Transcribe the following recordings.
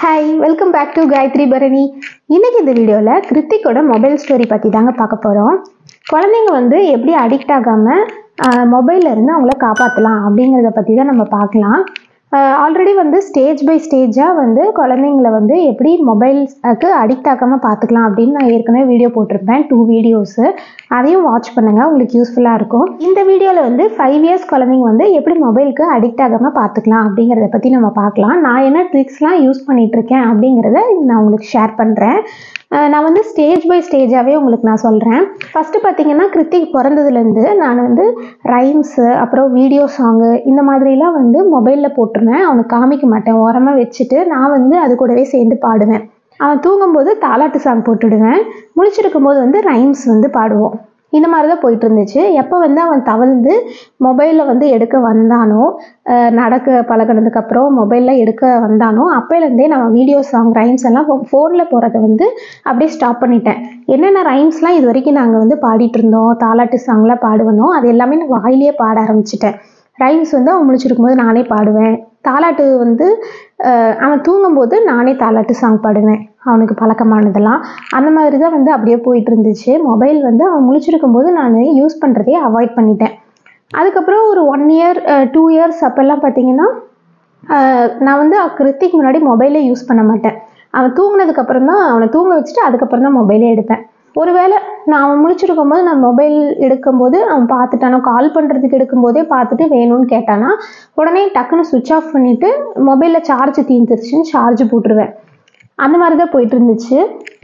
hi welcome back to Gayathri Bharani இன்னைக்கு இந்த வீடியோவில் கிருத்திக்கோட மொபைல் ஸ்டோரி பற்றி தாங்க பார்க்க போகிறோம் குழந்தைங்க வந்து எப்படி அடிக்ட் ஆகாமல் மொபைல்ல இருந்து அவங்கள காப்பாற்றலாம் அப்படிங்கிறத பற்றி தான் நம்ம பார்க்கலாம் ஆல்ரெடி வந்து ஸ்டேஜ் பை ஸ்டேஜாக வந்து குழந்தைங்கள வந்து எப்படி மொபைல்ஸ்க்கு அடிக்ட் ஆகாமல் பார்த்துக்கலாம் அப்படின்னு நான் ஏற்கனவே வீடியோ போட்டிருப்பேன் டூ வீடியோஸு அதையும் வாட்ச் பண்ணுங்கள் உங்களுக்கு யூஸ்ஃபுல்லாக இருக்கும் இந்த வீடியோவில் வந்து ஃபைவ் இயர்ஸ் குழந்தைங்க வந்து எப்படி மொபைலுக்கு அடிக்ட் ஆகாமல் பார்த்துக்கலாம் அப்படிங்கிறத பற்றி நம்ம பார்க்கலாம் நான் என்ன ட்ரிக்ஸ்லாம் யூஸ் பண்ணிகிட்ருக்கேன் அப்படிங்கிறத நான் உங்களுக்கு ஷேர் பண்ணுறேன் நான் வந்து ஸ்டேஜ் பை ஸ்டேஜாகவே உங்களுக்கு நான் சொல்கிறேன் ஃபஸ்ட்டு பார்த்தீங்கன்னா கிருத்திக் பிறந்ததுலேருந்து நான் வந்து ரைம்ஸு அப்புறம் வீடியோ சாங்கு இந்த மாதிரிலாம் வந்து மொபைலில் போட்டுருவேன் அவனுக்கு காமிக்க மாட்டேன் ஓரமாக வச்சுட்டு நான் வந்து அது கூடவே சேர்ந்து பாடுவேன் அவன் தூங்கும்போது தாலாட்டு சாங் போட்டுடுவேன் முழிச்சிருக்கும் போது வந்து ரைம்ஸ் வந்து பாடுவோம் இந்த மாதிரி தான் போயிட்டு இருந்துச்சு எப்போ வந்து அவன் தவழ்ந்து மொபைலில் வந்து எடுக்க வந்தானோ அஹ் நடக்க பழகினதுக்கப்புறம் மொபைலில் எடுக்க வந்தானோ அப்போலேருந்தே நான் வீடியோ சாங் ரைம்ஸ் எல்லாம் ஃபோனில் போகிறத வந்து அப்படியே ஸ்டாப் பண்ணிட்டேன் என்னென்ன ரைம்ஸ்லாம் இது வரைக்கும் நாங்கள் வந்து பாடிட்டு இருந்தோம் தாலாட்டு சாங்லாம் பாடுவனோ அது எல்லாமே நான் வாயிலேயே பாட ஆரம்பிச்சிட்டேன் ரைம்ஸ் வந்து அவன் முழிச்சிருக்கும் போது நானே பாடுவேன் தாலாட்டு வந்து அஹ் அவன் தூங்கும்போது நானே தாலாட்டு சாங் பாடுவேன் அவனுக்கு பழக்கமானதெல்லாம் அந்த மாதிரி தான் வந்து அப்படியே போயிட்டு இருந்துச்சு மொபைல் வந்து அவன் முழிச்சிருக்கும் போது நான் யூஸ் பண்ணுறதே அவாய்ட் பண்ணிட்டேன் அதுக்கப்புறம் ஒரு ஒன் இயர் டூ இயர்ஸ் அப்போல்லாம் பார்த்தீங்கன்னா அஹ் நான் வந்து கிருத்திக்கு முன்னாடி மொபைலே யூஸ் பண்ண மாட்டேன் அவன் தூங்கினதுக்கப்புறம் தான் அவனை தூங்க வச்சுட்டு அதுக்கப்புறம் தான் மொபைலே எடுப்பேன் ஒருவேளை நான் அவன் முழிச்சிருக்கும் போது நான் மொபைல் எடுக்கும்போது அவன் பார்த்துட்டானோ கால் பண்ணுறதுக்கு எடுக்கும்போதே பார்த்துட்டு வேணும்னு கேட்டானா உடனே டக்குன்னு சுவிட்ச் ஆஃப் பண்ணிவிட்டு மொபைலில் சார்ஜ் தீர்ந்துருச்சுன்னு சார்ஜ் போட்டுருவேன் அந்த மாதிரி தான் போயிட்டு இருந்துச்சு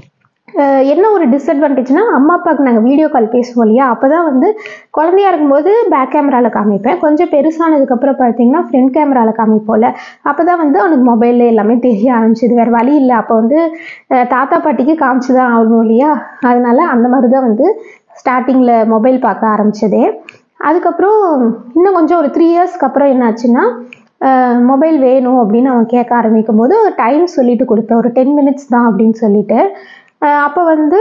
அஹ் என்ன ஒரு டிஸ்அட்வான்டேஜ்னா அம்மா அப்பாவுக்கு நாங்கள் வீடியோ கால் பேசுவோம் இல்லையா அப்போ தான் வந்து குழந்தையா இருக்கும்போது பேக் கேமராவில் காமிப்பேன் கொஞ்சம் பெருசானதுக்கப்புறம் பார்த்தீங்கன்னா ஃப்ரண்ட் கேமராவில் காமிப்போம்ல அப்போ தான் வந்து அவனுக்கு மொபைலில் எல்லாமே தெரிய ஆரம்பிச்சிது வேறு வழி இல்லை அப்போ வந்து அஹ் தாத்தா பாட்டிக்கு காமிச்சு தான் ஆகணும் இல்லையா அதனால அந்த மாதிரி தான் வந்து ஸ்டார்டிங்கில் மொபைல் பார்க்க ஆரம்பிச்சதே அதுக்கப்புறம் இன்னும் கொஞ்சம் ஒரு த்ரீ இயர்ஸ்க்கு அப்புறம் என்னாச்சுன்னா மொபைல் வேணும் அப்படின்னு அவன் கேட்க ஆரம்பிக்கும் போது டைம் சொல்லிட்டு கொடுப்பேன் ஒரு டென் மினிட்ஸ் தான் அப்படின்னு சொல்லிட்டு அப்போ வந்து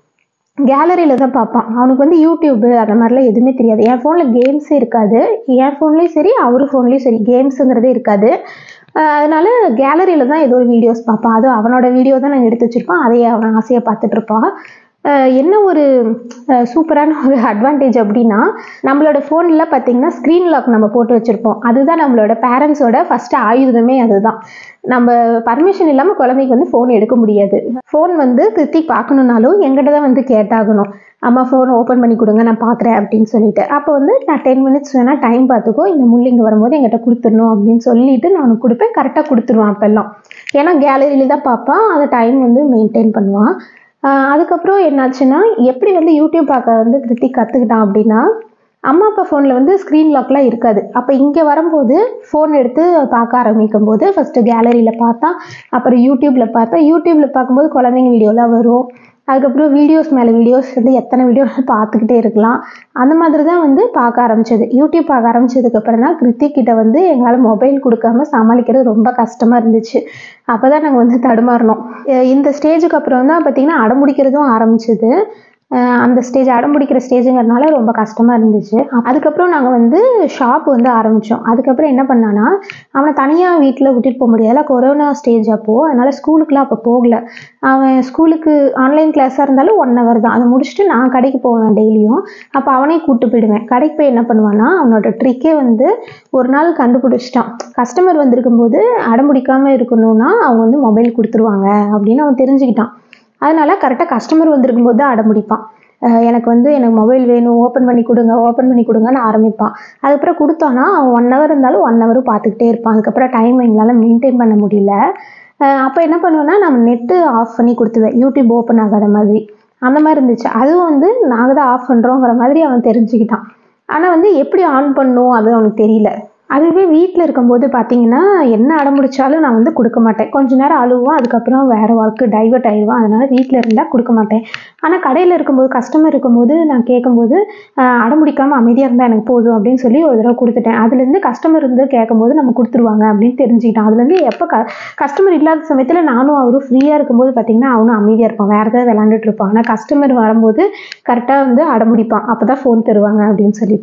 கேலரியில் தான் பார்ப்பான் அவனுக்கு வந்து யூடியூப்பு அந்த மாதிரிலாம் எதுவுமே தெரியாது என் ஃபோனில் கேம்ஸே இருக்காது என் ஃபோன்லேயும் சரி அவர் ஃபோன்லேயும் சரி கேம்ஸுங்கிறதே இருக்காது அஹ் அதனால கேலரியில் தான் ஏதோ ஒரு வீடியோஸ் பார்ப்பான் அதுவும் அவனோட வீடியோ தான் நாங்கள் எடுத்து வச்சுருப்பான் அதையே அவன் ஆசையாக பார்த்துட்டு இருப்பான் அஹ் என்ன ஒரு அஹ் சூப்பரான ஒரு அட்வான்டேஜ் அப்படின்னா நம்மளோட ஃபோனில் பார்த்தீங்கன்னா ஸ்க்ரீன் லாக் நம்ம போட்டு வச்சுருப்போம் அதுதான் நம்மளோட பேரண்ட்ஸோட ஃபஸ்ட்டு ஆயுதமே அதுதான் நம்ம பர்மிஷன் இல்லாமல் குழந்தைக்கு வந்து ஃபோன் எடுக்க முடியாது ஃபோன் வந்து கிருத்திக் பார்க்கணுன்னாலும் எங்கிட்ட தான் வந்து கேட்டாகணும் அம்மா ஃபோன் ஓப்பன் பண்ணி கொடுங்க நான் பார்க்குறேன் அப்படின்னு சொல்லிட்டு அப்போ வந்து நான் டென் மினிட்ஸ் வேணால் டைம் பார்த்துக்கோ இந்த முள்ளிங்க வரும்போது எங்கிட்ட கொடுத்துடணும் அப்படின்னு சொல்லிட்டு நான் கொடுப்பேன் கரெக்டாக கொடுத்துருவான் அப்போல்லாம் ஏன்னா கேலரியில தான் பார்ப்பான் அந்த டைம் வந்து மெயின்டைன் பண்ணுவான் ஆஹ் அதுக்கப்புறம் என்னாச்சுன்னா எப்படி வந்து யூடியூப் பார்க்க வந்து கிருத்திக் கற்றுக்கிட்டான் அப்படின்னா அம்மா அப்பா ஃபோனில் வந்து ஸ்க்ரீன் லாக்லாம் இருக்காது அப்போ இங்கே வரும்போது ஃபோன் எடுத்து பார்க்க ஆரம்பிக்கும் போது ஃபஸ்ட்டு கேலரியில் பார்த்தா அப்புறம் யூடியூப்பில் பார்த்தா யூடியூப்பில் பார்க்கும்போது குழந்தைங்க வீடியோலாம் வரும் அதுக்கப்புறம் வீடியோஸ் மேலே வீடியோஸ் வந்து எத்தனை வீடியோ பார்த்துக்கிட்டே இருக்கலாம் அந்த மாதிரி தான் வந்து பார்க்க ஆரம்பிச்சது யூடியூப் பார்க்க ஆரம்பிச்சதுக்கப்புறம் தான் கிருத்திக் கிட்ட வந்து எங்களால் மொபைல் கொடுக்காம சமாளிக்கிறது ரொம்ப கஷ்டமாக இருந்துச்சு அப்போ தான் நாங்கள் வந்து தடுமாறினோம் அஹ் இந்த ஸ்டேஜுக்கு அப்புறம் தான் பார்த்திங்கன்னா அடம்பிடிக்கிறதும் ஆரம்பிச்சது அஹ் அந்த ஸ்டேஜ் அடம்பிடிக்கிற ஸ்டேஜுங்கிறதுனால ரொம்ப கஷ்டமாக இருந்துச்சு அதுக்கப்புறம் நாங்கள் வந்து ஷாப் வந்து ஆரம்பித்தோம் அதுக்கப்புறம் என்ன பண்ணான்னா அவனை தனியாக வீட்டில் விட்டுட்டு போக முடியாதுல கொரோனா ஸ்டேஜ் அப்போது அதனால் ஸ்கூலுக்குலாம் அப்போ போகல அவன் ஸ்கூலுக்கு ஆன்லைன் கிளாஸாக இருந்தாலும் ஒன் ஹவர் தான் அதை முடிச்சுட்டு நான் கடைக்கு போவேன் டெய்லியும் அப்போ அவனே கூப்பிட்டு போயிடுவேன் கடைக்கு போய் என்ன பண்ணுவான்னா அவனோட ட்ரிக்கே வந்து ஒரு நாள் கண்டுபிடிச்சிட்டான் கஸ்டமர் வந்திருக்கும் போது அடம்பிடிக்காமல் இருக்கணும்னா அவங்க வந்து மொபைல் கொடுத்துருவாங்க அப்படின்னு அவன் தெரிஞ்சுக்கிட்டான் அதனால கரெக்டாக கஸ்டமர் வந்திருக்கும் போது தான் அடம்பிடிப்பான் அஹ் எனக்கு வந்து எனக்கு மொபைல் வேணும் ஓப்பன் பண்ணி கொடுங்க ஓப்பன் பண்ணி கொடுங்கன்னு ஆரம்பிப்பான் அதுக்கப்புறம் கொடுத்தோன்னா அவன் ஒன் ஹவர் இருந்தாலும் ஒன் ஹவர் பார்த்துக்கிட்டே இருப்பான் அதுக்கப்புறம் டைம் எங்களால் மெயின்டைன் பண்ண முடியல அப்போ என்ன பண்ணுவேன்னா நம்ம நெட்டு ஆஃப் பண்ணி கொடுத்துருவேன் யூடியூப் ஓப்பன் ஆகாத மாதிரி அந்த மாதிரி இருந்துச்சு அதுவும் வந்து நாங்கள் தான் ஆஃப் பண்ணுறோங்கிற மாதிரி அவன் தெரிஞ்சுக்கிட்டான் ஆனால் வந்து எப்படி ஆன் பண்ணும் அது அவனுக்கு தெரியல அதுவே வீட்டில் இருக்கும்போது பார்த்தீங்கன்னா என்ன அடம்பிடிச்சாலும் நான் வந்து கொடுக்க மாட்டேன் கொஞ்ச நேரம் அழுவான் அதுக்கப்புறம் வேறு ஒர்க்கு டைவர்ட் ஆயிடுவான் அதனால் வீட்டில் இருந்தால் கொடுக்க மாட்டேன் ஆனால் கடையில் இருக்கும்போது கஸ்டமர் இருக்கும்போது நான் கேட்கும்போது ஆஹ் அடம்பிடிக்காமல் அமைதியாக இருந்தால் எனக்கு போதும் அப்படின்னு சொல்லி ஒரு தடவை கொடுத்துட்டேன் அதுலேருந்து கஸ்டமர் இருந்து கேட்கும்போது நம்ம கொடுத்துருவாங்க அப்படின்னு தெரிஞ்சுக்கிட்டான் அதுலேருந்து எப்போ க கஸ்டமர் இல்லாத சமயத்தில் நானும் அவரும் ஃப்ரீயாக இருக்கும்போது பார்த்தீங்கன்னா அவனும் அமைதியாக இருப்பான் வேறு ஏதாவது விளாண்டுட்டு இருப்பான் ஆனால் கஸ்டமர் வரும்போது கரெக்டாக வந்து அடம்பிடிப்பான் அப்போ தான் ஃபோன் தருவாங்க அப்படின்னு சொல்லிட்டு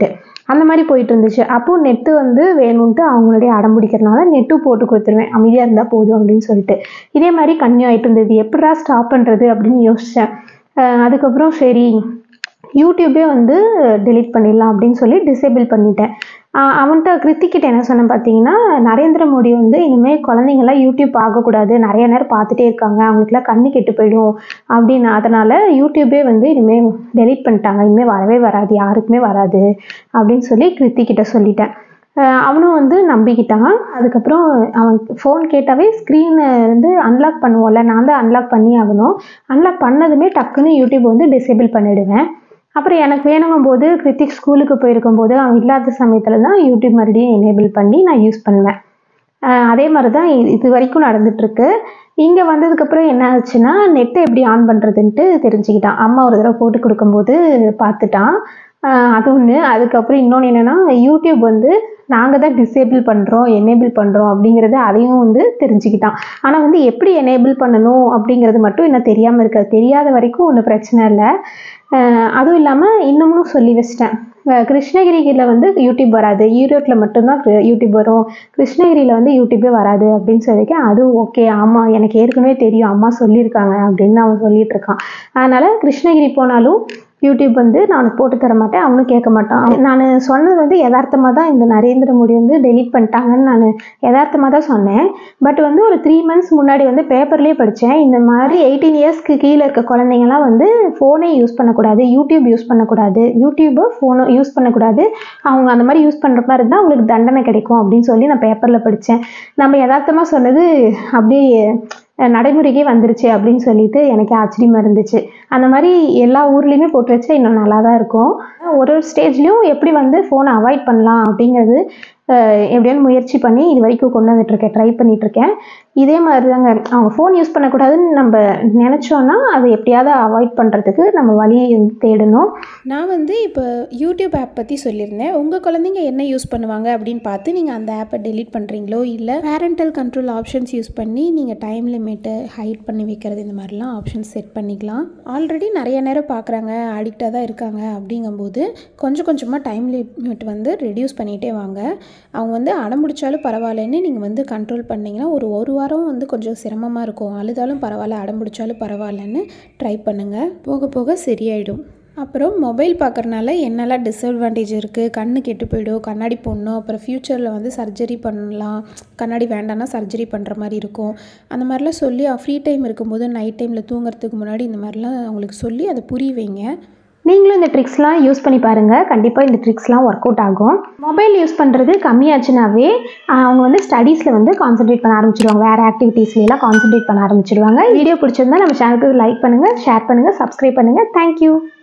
அந்த மாதிரி போயிட்டு இருந்துச்சு அப்போது நெட்டு வந்து வேணும்ன்ட்டு அவங்களுடைய அடம் பிடிக்கிறனால நெட்டு போட்டு கொடுத்துருவேன் அமைதியாக இருந்தால் போதும் அப்படின்னு சொல்லிட்டு இதே மாதிரி கன்னியூ ஆகிட்டு இருந்தது எப்படா ஸ்டாப் பண்ணுறது அப்படின்னு யோசித்தேன் அதுக்கப்புறம் சரி யூடியூபே வந்து delete பண்ணிடலாம் அப்படின்னு சொல்லி டிசேபிள் பண்ணிட்டேன் ஆஹ் அவன்கிட்ட கிருத்திக்கிட்ட என்ன சொன்னேன் பார்த்தீங்கன்னா நரேந்திர மோடி வந்து இனிமேல் குழந்தைங்களாம் யூடியூப் பார்க்கக்கூடாது நிறைய நேரம் பார்த்துட்டே இருக்காங்க அவங்களுக்குலாம் கண்ணு கெட்டு போயிடும் அப்படின்னு அதனால் யூடியூபே வந்து இனிமேல் delete பண்ணிட்டாங்க இனிமேல் வரவே வராது யாருக்குமே வராது அப்படின்னு சொல்லி கிருத்திக்கிட்ட சொல்லிட்டேன் ஆஹ் அவனும் வந்து நம்பிக்கிட்டான் அதுக்கப்புறம் அவன் ஃபோன் கேட்டாவே ஸ்க்ரீனை வந்து அன்லாக் பண்ணுவோம்ல நான் தான் அன்லாக் பண்ணி ஆகணும் அன்லாக் பண்ணதுமே டக்குன்னு யூடியூப் வந்து டிசேபிள் பண்ணிடுவேன் அப்புறம் எனக்கு வேணுங்கும் போது கிருத்திக் ஸ்கூலுக்கு போயிருக்கும் போது அவன் இல்லாத சமயத்தில் தான் யூடியூப் மறுபடியும் எனேபிள் பண்ணி நான் யூஸ் பண்ணுவேன் ஆஹ் அதே மாதிரி தான் இது இது வரைக்கும் நடந்துட்டுருக்கு இங்கே வந்ததுக்கப்புறம் என்ன ஆச்சுன்னா நெட்டை எப்படி ஆன் பண்ணுறதுன்ட்டு தெரிஞ்சுக்கிட்டான் அம்மா ஒரு தடவை போட்டு கொடுக்கும்போது பார்த்துட்டான் ஆஹ் அது ஒன்று அதுக்கப்புறம் இன்னொன்று என்னென்னா யூடியூப் வந்து நாங்கள் தான் டிசேபிள் பண்ணுறோம் எனேபிள் பண்ணுறோம் அப்படிங்கிறது அதையும் வந்து தெரிஞ்சுக்கிட்டான் ஆனால் வந்து எப்படி எனேபிள் பண்ணணும் அப்படிங்கிறது மட்டும் இன்னும் தெரியாமல் இருக்காது தெரியாத வரைக்கும் ஒன்றும் பிரச்சனை இல்லை ஆஹ் அதுவும் இல்லாமல் இன்னமும் சொல்லி வச்சிட்டேன் அஹ் கிருஷ்ணகிரியில் வந்து யூடியூப் வராது ஈரோட்டில் மட்டும்தான் கு- யூடியூப் வரும் கிருஷ்ணகிரியில் வந்து யூடியூபே வராது அப்படின்னு சொல்லியிருக்கேன் அது ஓகே ஆமாம் எனக்கு ஏற்கனவே தெரியும் அம்மா சொல்லியிருக்காங்க அப்படின்னு அவன் சொல்லிட்டு இருக்கான் அதனால் கிருஷ்ணகிரி போனாலும் யூடியூப் வந்து நான் உனக்கு போட்டு தர மாட்டேன் அவனும் கேட்க மாட்டான் நான் சொன்னது வந்து யதார்த்தமாக தான் இந்த நரேந்திர மோடி வந்து டெலீட் பண்ணிட்டாங்கன்னு நான் யதார்த்தமாக தான் சொன்னேன் பட் வந்து ஒரு த்ரீ மந்த்ஸ் முன்னாடி வந்து பேப்பர்லேயே படித்தேன் இந்த மாதிரி எயிட்டீன் இயர்ஸ்க்கு கீழே இருக்க குழந்தைங்கலாம் வந்து ஃபோனே யூஸ் பண்ணக்கூடாது யூடியூப் யூஸ் பண்ணக்கூடாது யூடியூபு ஃபோனு யூஸ் பண்ணக்கூடாது அவங்க அந்த மாதிரி யூஸ் பண்ணுற மாதிரி இருந்தால் அவங்களுக்கு தண்டனை கிடைக்கும் அப்படின்னு சொல்லி நான் பேப்பரில் படித்தேன் நம்ம யதார்த்தமாக சொன்னது அப்படியே அஹ், நடைமுறைக்கே வந்துருச்சு அப்படின்னு சொல்லிட்டு எனக்கு ஆச்சரியமாக இருந்துச்சு அந்த மாதிரி எல்லா ஊர்லேயுமே போட்டு வச்சா இன்னும் நல்லா தான் இருக்கும் ஒரு ஒரு ஸ்டேஜ்லேயும் எப்படி வந்து ஃபோனை அவாய்ட் பண்ணலாம் அப்படிங்கிறது அஹ், எப்படியாவது முயற்சி பண்ணி இது வரைக்கும் கொண்டு வந்துட்டுருக்கேன் ட்ரை பண்ணிகிட்ருக்கேன் இதே மாதிரி தாங்க அவங்க ஃபோன் யூஸ் பண்ணக்கூடாதுன்னு நம்ம நினச்சோன்னா அதை எப்படியாவது அவாய்ட் பண்ணுறதுக்கு நம்ம வழியை வந்து தேடணும் நான் வந்து இப்போ யூடியூப் ஆப் பற்றி சொல்லியிருந்தேன் உங்கள் குழந்தைங்க என்ன யூஸ் பண்ணுவாங்க அப்படின்னு பார்த்து நீங்கள் அந்த ஆப்பை டெலீட் பண்ணுறீங்களோ இல்லை பேரண்டல் கண்ட்ரோல் ஆப்ஷன்ஸ் யூஸ் பண்ணி நீங்கள் டைம் லிமிட்டு ஹைட் பண்ணி வைக்கிறது இந்த மாதிரிலாம் ஆப்ஷன்ஸ் செட் பண்ணிக்கலாம் ஆல்ரெடி நிறைய நேரம் பார்க்குறாங்க அடிக்டாக தான் இருக்காங்க அப்படிங்கும்போது கொஞ்சம் கொஞ்சமாக டைம் லிமிட் வந்து ரெடியூஸ் பண்ணிகிட்டே வாங்க அவங்க வந்து அடம்பிடிச்சாலும் பரவாயில்லன்னு நீங்கள் வந்து கண்ட்ரோல் பண்ணிங்கன்னா ஒரு ஒரு வாரம் வந்து கொஞ்சம் சிரமமாக இருக்கும் அழுதாலும் பரவாயில்ல அடம்பிடிச்சாலும் பரவாயில்லன்னு ட்ரை பண்ணுங்கள் போக போக சரியாயிடும் அப்புறம் மொபைல் பார்க்குறனால என்னெல்லாம் டிஸ்அட்வான்டேஜ் இருக்குது கண்ணு கெட்டு போயிடும் கண்ணாடி போடணும் அப்புறம் ஃப்யூச்சரில் வந்து சர்ஜரி பண்ணலாம் கண்ணாடி வேண்டாம்னா சர்ஜரி பண்ணுற மாதிரி இருக்கும் அந்த மாதிரிலாம் சொல்லி ஃப்ரீ டைம் இருக்கும்போது நைட் டைமில் தூங்குறதுக்கு முன்னாடி இந்த மாதிரிலாம் அவங்களுக்கு சொல்லி அதை புரிய வைங்க நீங்களும் இந்த ட்ரிக்ஸ்லாம் யூஸ் பண்ணி பாருங்கள் கண்டிப்பாக இந்த ட்ரிக்ஸ்லாம் ஒர்க் அவுட் ஆகும் மொபைல் யூஸ் பண்ணுறது கம்மியாச்சுனாவே ஆஹ் அவங்க வந்து ஸ்டடீஸில் வந்து கான்சென்ட்ரேட் பண்ண ஆரம்பிச்சிடுவாங்க வேறு ஆக்டிவிட்டீஸ்லாம் கான்சென்ட்ரேட் பண்ண ஆரம்பிச்சிடுவாங்க வீடியோ பிடிச்சிருந்தா நம்ம சேனலுக்கு லைக் பண்ணுங்கள் ஷேர் பண்ணுங்கள் சப்ஸ்கிரைப் பண்ணுங்கள் தேங்க்யூ